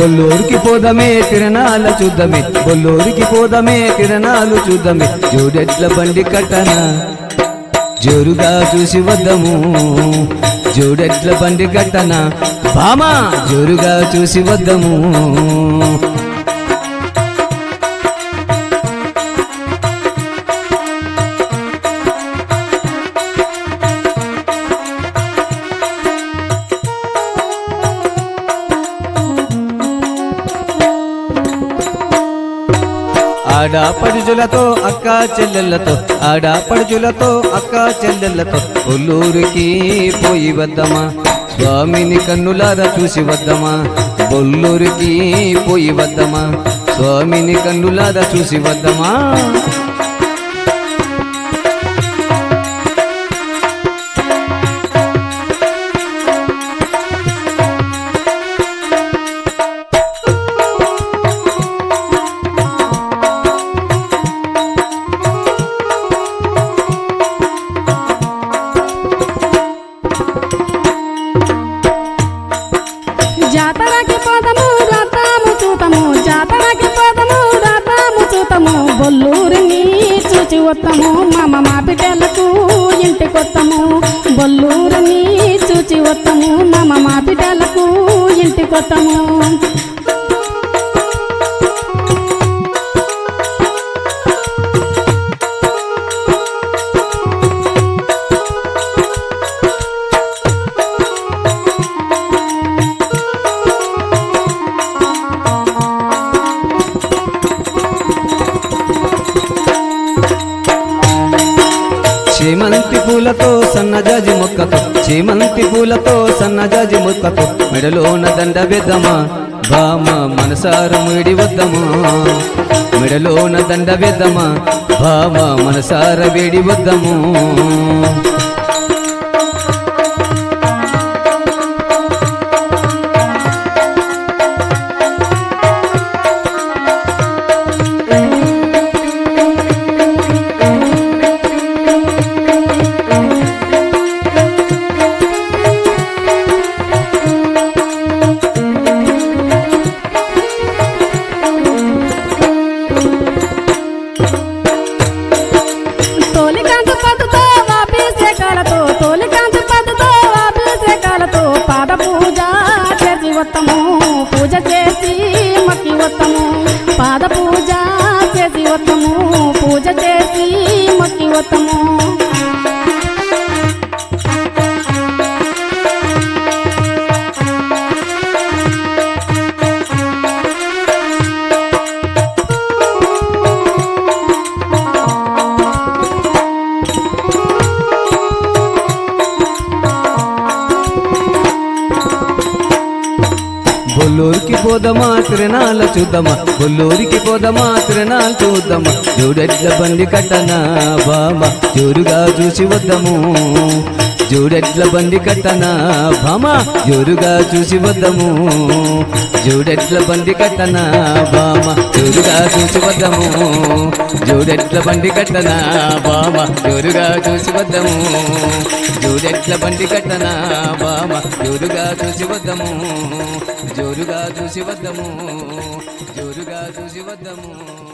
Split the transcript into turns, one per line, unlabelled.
బొల్లూరికి పోదమే తిరణాల చూద్దామే బొల్లూరికి పోదమే తిరణాలు చూద్దామే జోడెట్ల బండి కట్టనా జోరుగా చూసి వద్దము జోడెట్ల బండి కట్టనా బామా జోరుగా చూసి వద్దము ఆడపడుచులతో అక్క చెల్లెళ్ళతో ఆడపడుచులతో అక్క చెల్లెళ్ళతో బొల్లూరికి పోయి వద్దమా స్వామిని కన్నులారా చూసి వద్దమా బొల్లూరికి పోయి వద్దమా స్వామిని కన్నులారా చూసి వద్దమా
జాతరకి పోదము రథము చూతము జాతరకి పోదము రథము చూతము బొల్లూరిని చూచి వత్తము మామ మా బిడ్డలకు ఇంటికొత్తము బొల్లూరిని చూచి వత్తము మామ మా బిడ్డలకు ఇంటికొత్తము
చేమంతి పూలతో సన్నజాజి మొక్కతో చేమంతి పూలతో సన్నజాజి మొక్కతో మెడలోన దండ వేద్దామా బామ మనసార ముడి వద్దమా మెడలోన దండ వేద్దామా బామ మనసార వేడి వద్దము
తోలికాంతు పద్ధతో అభిషేకాలతో తోలికాంతు పద్ధతో అభిషేకాలతో పాద పూజ చేసి వత్తము పూజ చేసి మక్కి వత్తము పాద పూజ చేసి వత్తము పూజ చేసి మక్కి వత్తము
బొల్లూరికి పోదమా తిరణాల చూద్దామా బొల్లూరికి పోదమా తిరణాలు చూద్దామా జోడెట్ల బండి కట్టనా బామ జోరుగా చూసి వద్దము జోడెట్ల బండి కట్టనా బామ జోరుగా చూసి వద్దము జోడెట్ల బండి కట్టనా బామ జోరుగా చూసి వద్దము జోడెట్ల బండి కట్టనా బామ జోరుగా చూసి వద్దము జోడెట్ల బండి కట్టనా బామ జోరుగా చూసి వద్దము జోరుగా చూసి వద్దము జోరుగా చూసి వద్దము